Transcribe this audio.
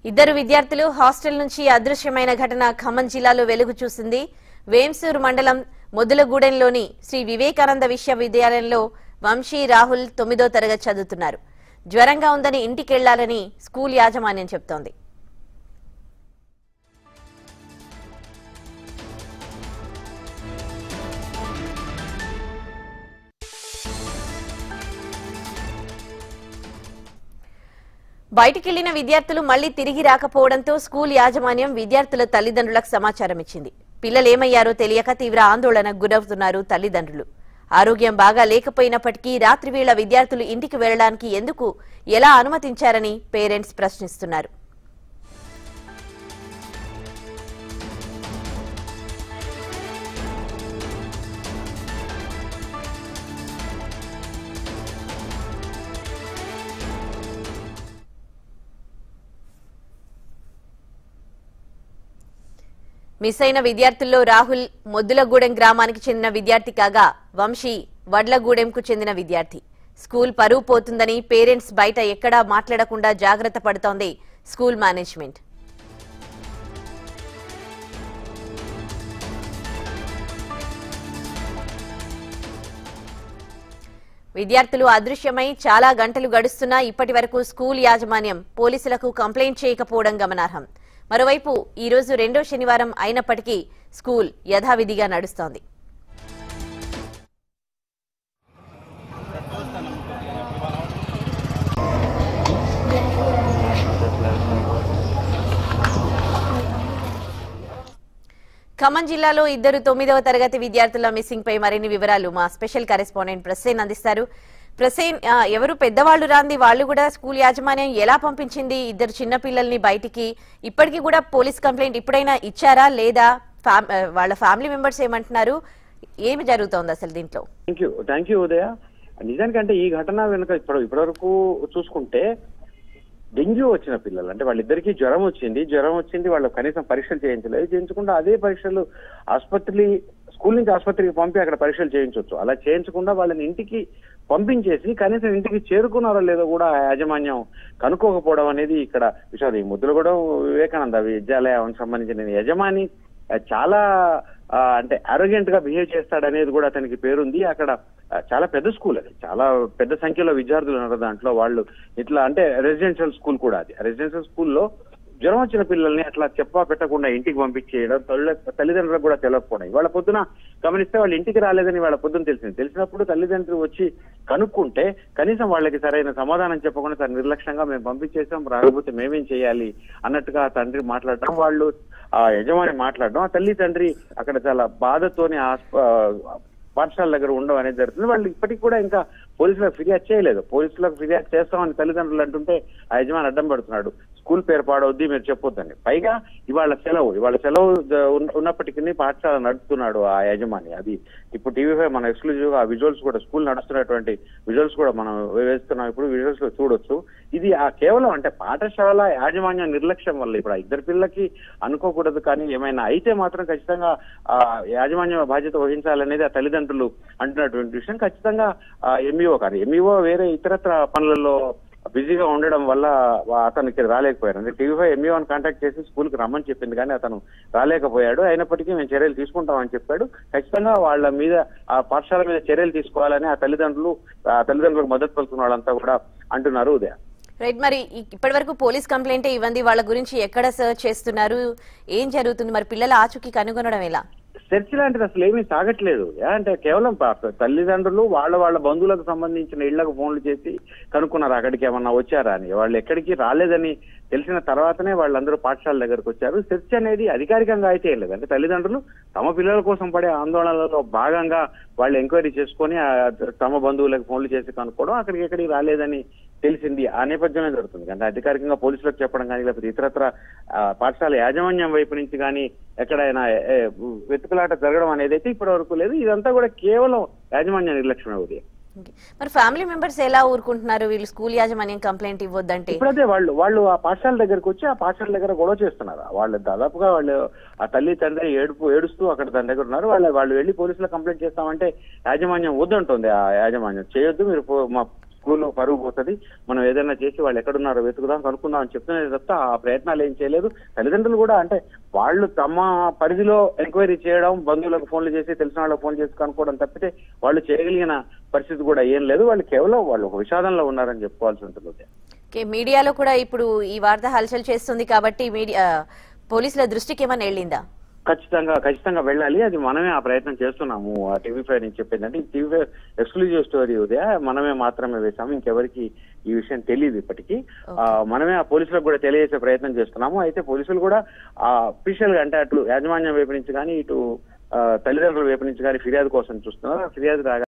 ఇద్దరు విద్యార్థులు హాస్టల్ నుంచి అదృశ్యమైన ఘటన ఖమ్మం జిల్లాలో వెలుగు చూసింది వేంసూరు మండలం మొదులగూడెంలోని శ్రీ వివేకానంద విశ్వవిద్యాలయంలో వంశీ రాహుల్ తొమ్మిదో తరగతి చదువుతున్నారు జ్వరంగా ఉందని ఇంటికెళ్లాలని స్కూల్ యాజమాన్యం చెప్తోంది బయటికెళ్లిన విద్యార్థులు మళ్లీ తిరిగి రాకపోవడంతో స్కూల్ యాజమాన్యం విద్యార్థుల తల్లిదండ్రులకు సమాచారం ఇచ్చింది పిల్లలేమయ్యారో తెలియక తీవ్ర ఆందోళనకు గురవుతున్నారు తల్లిదండ్రులు ఆరోగ్యం బాగా లేకపోయినప్పటికీ రాత్రివేళ విద్యార్థులు ఇంటికి వెళ్లడానికి ఎందుకు ఎలా అనుమతించారని పేరెంట్స్ ప్రశ్నిస్తున్నారు మిస్ అయిన విద్యార్థుల్లో రాహుల్ మొద్దులగూడెం గ్రామానికి చెందిన విద్యార్థి కాగా వంశీ వడ్లగూడెంకు చెందిన విద్యార్థి స్కూల్ పరువు పోతుందని పేరెంట్స్ బయట ఎక్కడా మాట్లాడకుండా జాగ్రత్త పడుతోంది స్కూల్ మేనేజ్మెంట్ విద్యార్థులు అదృశ్యమై చాలా గంటలు గడుస్తున్నా ఇప్పటి వరకు స్కూల్ యాజమాన్యం పోలీసులకు కంప్లైంట్ చేయకపోవడం గమనార్హం మరోవైపు ఈ రోజు రెండో శనివారం అయినప్పటికీ స్కూల్ యథావిధిగా నడుస్తోంది ఖమ్మం జిల్లాలో ఇద్దరు తొమ్మిదవ తరగతి విద్యార్థుల మిస్సింగ్ పై మరిన్ని వివరాలు మా స్పెషల్ కరెస్పాండెంట్ ప్రసేన్ అందిస్తారు ప్రసేన్ ఆ, ఎవరు పెద్దవాళ్ళు రాంది వాళ్ళు కూడా స్కూల్ యాజమాన్యం ఎలా పంపించింది ఇద్దరు చిన్న పిల్లల్ని బయటికి ఇప్పటికీ కూడా పోలీస్ కంప్లైంట్ ఇప్పుడైనా ఇచ్చారా లేదా ఫ్యామ్- ఆ, వాళ్ళ ఫ్యామిలీ మెంబర్స్ ఏమంటున్నారు ఏమి జరుగుతోంది అసలు దీంట్లో thank you thank you Udaya నిజానికంటే ఈ ఘటన వెనుక ఇప్పుడు ఇప్పటివరకు చూసుకుంటే డెంగ్యూ వచ్చిన పిల్లలు అంటే వాళ్ళిద్దరికీ జ్వరం వచ్చింది జ్వరం వచ్చింది వాళ్ళు కనీసం పరీక్షలు చేయించలేదు చేయించకుండా అదే పరీక్షలు ఆసుపత్రి స్కూల్ నుంచి ఆసుపత్రికి పంపి అక్కడ పరీక్షలు చేయించవచ్చు అలా చేయించకుండా వాళ్ళని ఇంటికి పంపించేసి కనీసం ఇంటికి చేరుకున్నారో లేదో కూడా ఆ యాజమాన్యం కనుక్కోకపోవడం అనేది ఇక్కడ విషయం ఈ ముద్దులగూడెం వివేకానంద విద్యాలయానికి సంబంధించిన యజమాని ఆ, చాలా ఆ, అంటే అరోగెంట్ గా బిహేవ్ చేస్తాడనేది కూడా అతనికి పేరుంది అక్కడ ఆ, చాలా పెద్ద స్కూల్ అది చాలా పెద్ద సంఖ్యలో విద్యార్థులు ఉన్నారు దాంట్లో వాళ్ళు ఇట్లా అంటే రెసిడెన్షియల్ స్కూల్ కూడా అది రెసిడెన్షియల్ స్కూల్లో జ్వరం వచ్చిన పిల్లల్ని అట్లా చెప్పా పెట్టకుండా ఇంటికి పంపించేయడం తల్లి తల్లిదండ్రులకు కూడా తెలియకపోవడం ఇవాళ పొద్దున గమనిస్తే వాళ్ళు ఇంటికి రాలేదని వాళ్ళ పొద్దున తెలిసింది తెలిసినప్పుడు తల్లిదండ్రులు వచ్చి కనుక్కుంటే కనీసం వాళ్ళకి సరైన సమాధానం చెప్పకుండా తను నిర్లక్ష్యంగా మేము పంపించేసాం రాకపోతే మేమేం చేయాలి అన్నట్టుగా ఆ తండ్రి మాట్లాడడం వాళ్ళు ఆ యజమాని మాట్లాడడం ఆ తల్లి తండ్రి అక్కడ చాలా బాధతోని ఆస్ప- పాఠశాల దగ్గర ఉండడం అనేది జరుగుతుంది వాళ్ళు ఇప్పటికి కూడా ఇంకా పోలీసులకు ఫిర్యాదు చేయలేదు పోలీసులకు ఫిర్యాదు చేస్తామని తల్లిదండ్రులు అంటుంటే ఆ యజమాని అడ్డం పడుతున్నాడు స్కూల్ పేరు పాడవద్ది మీరు చెప్పొద్దండి పైగా ఇవాళ సెలవు ఇవాళ సెలవు జ- ఉన్న- ఉన్నప్పటికీ పాఠశాల నడుపుతున్నాడు ఆ యజమాని అది ఇప్పుడు టీవీ ఫైవ్ మన ఎక్స్క్లూజివ్ గా ఆ విజువల్స్ కూడా స్కూల్ నడుస్తున్నటువంటి విజువల్స్ కూడా మనం వేస్తున్నాం ఇప్పుడు విజువల్స్ లో చూడొచ్చు ఇది ఆ కేవలం అంటే పాఠశాల యాజమాన్యం నిర్లక్ష్యం వల్ల ఇప్పుడు ఆ ఇద్దరు పిల్లలకి అనుకోకూడదు కానీ ఏమైనా అయితే మాత్రం ఖచ్చితంగా ఆ యాజమాన్యం బాధ్యత వహించాలనేది ఆ తల్లిదండ్రులు అంటున్నటువంటి విషయం ఖచ్చితంగా ఎంఈఓ కానీ ఎంఈఓ వేరే ఇతరత్ర పనులలో బిజీగా ఉండడం వల్ల అతనికి రాలేకపోయారు అంటే టీవీ ఫైవ్ ఎంఈఓని కాంటాక్ట్ చేసి స్కూల్ కి రమ్మని చెప్పింది కానీ అతను రాలేకపోయాడు అయినప్పటికీ మేము చర్యలు తీసుకుంటామని చెప్పాడు ఖచ్చితంగా వాళ్ళ మీద ఆ పాఠశాల మీద చర్యలు తీసుకోవాలని ఆ తల్లిదండ్రులు ఆ తల్లిదండ్రులకు మద్దతు పలుకున్న వాళ్ళంతా కూడా అంటున్నారు ఉదయ రైట్ మరి ఇప్పటి వరకు పోలీస్ కంప్లైంట్ ఇవ్వండి వాళ్ళ గురించి ఎక్కడ సర్చ్ చేస్తున్నారు ఏం జరుగుతుంది మరి పిల్లల ఆచూకీ కనుగొనడం ఎలా చర్చ లాంటిది అసలు ఏమీ సాగట్లేదు ఏ అంటే కేవలం ప- తల్లిదండ్రులు వాళ్ళ వాళ్ళ బంధువులకు సంబంధించిన ఇళ్లకు ఫోన్లు చేసి కనుక్కున్నారు అక్కడికి ఏమన్నా వచ్చారా అని వాళ్ళు ఎక్కడికి రాలేదని తెలిసిన తర్వాతనే వాళ్ళందరూ పాఠశాల దగ్గరకు వచ్చారు చర్చ అనేది అధికారికంగా అయితే ఏం లేదు అంటే తల్లిదండ్రులు తమ పిల్లల కోసం పడే ఆందోళనలలో భాగంగా వాళ్ళు ఎంక్వైరీ చేసుకొని ఆ తమ బంధువులకు ఫోన్లు చేసి కనుక్కోవడం అక్కడికి ఎక్కడికి రాలేదని తెలిసింది ఆ నేపథ్యమే జరుగుతుంది అంటే అధికారికంగా పోలీసులకు చెప్పడం కానీ లేకపోతే ఇతరత్ర ఆ, పాఠశాల యాజమాన్యం వైపు నుంచి కానీ ఎక్కడైనా ఏ, వెతుకులాట జరగడం అనేది అయితే ఇప్పటి వరకు లేదు ఇదంతా కూడా కేవలం యాజమాన్య నిర్లక్ష్యమే ఉదయం Okay. మరి ఫ్యామిలీ మెంబర్స్ ఎలా ఊరుకుంటున్నారు వీళ్ళు స్కూల్ యాజమాన్యం కంప్లైంట్ ఇవ్వద్దంటే ఇప్పుడైతే వాళ్ళు వాళ్ళు ఆ పాఠశాల దగ్గరకు వచ్చి ఆ పాఠశాల దగ్గర గొడవ చేస్తున్నారు వాళ్ళు దాదాపుగా వాళ్ళు ఆ తల్లి తండ్రి ఏడుపు ఏడుస్తూ అక్కడ తన దగ్గర ఉన్నారు వాళ్ళు వాళ్ళు వెళ్ళి పోలీసులకు కంప్లైంట్ చేస్తామంటే యాజమాన్యం వద్దంటుంది ఆ యాజమాన్యం చేయొద్దు మీరు పో- మా స్కూల్ పరుగు పోతుంది మనం ఏదైనా చేసి వాళ్ళు ఎక్కడున్నారో వెతుకుదాం కనుక్కుందాం అని చెప్తున్నది తప్ప ఆ ప్రయత్నాలు ఏం చేయలేదు తల్లిదండ్రులు కూడా అంటే వాళ్ళు తమ పరిధిలో ఎంక్వైరీ చేయడం బంధువులకు ఫోన్లు చేసి తెలిసిన వాళ్ళకి ఫోన్ చేసి కనుక్కోవడం తప్పితే వాళ్ళు చేయగలిగిన పరిస్థితి కూడా ఏం లేదు వాళ్ళు కేవలం వాళ్ళు ఒక విషాదంలో ఉన్నారని చెప్పుకోవాల్సి ఉంటుంది ఉదయం. ఓకే మీడియాలో కూడా ఇప్పుడు ఈ వార్త హల్చల్ చేస్తుంది కాబట్టి మీడియా పోలీసుల దృష్టికి ఏమైనా వెళ్ళిందా ఖచ్చితంగా ఖచ్చితంగా వెళ్ళాలి అది మనమే ఆ ప్రయత్నం చేస్తున్నాము ఆ టీవీ ఫైవ్ నుంచి చెప్పింది అంటే TV five exclusive story Udaya మనమే మాత్రమే వేసాము ఇంకెవరికి ఈ విషయం తెలియదు ఇప్పటికీ ఆ, మనమే ఆ పోలీసులకు కూడా తెలియజేసే ప్రయత్నం చేస్తున్నాము అయితే పోలీసులు కూడా ఆ అఫీషియల్ గా అంటే అటు యాజమాన్యం వైపు నుంచి కానీ ఇటు ఆ, తల్లిదండ్రుల వైపు నుంచి కానీ ఫిర్యాదు కోసం చూస్తున్నారు ఆ ఫిర్యాదు రాగా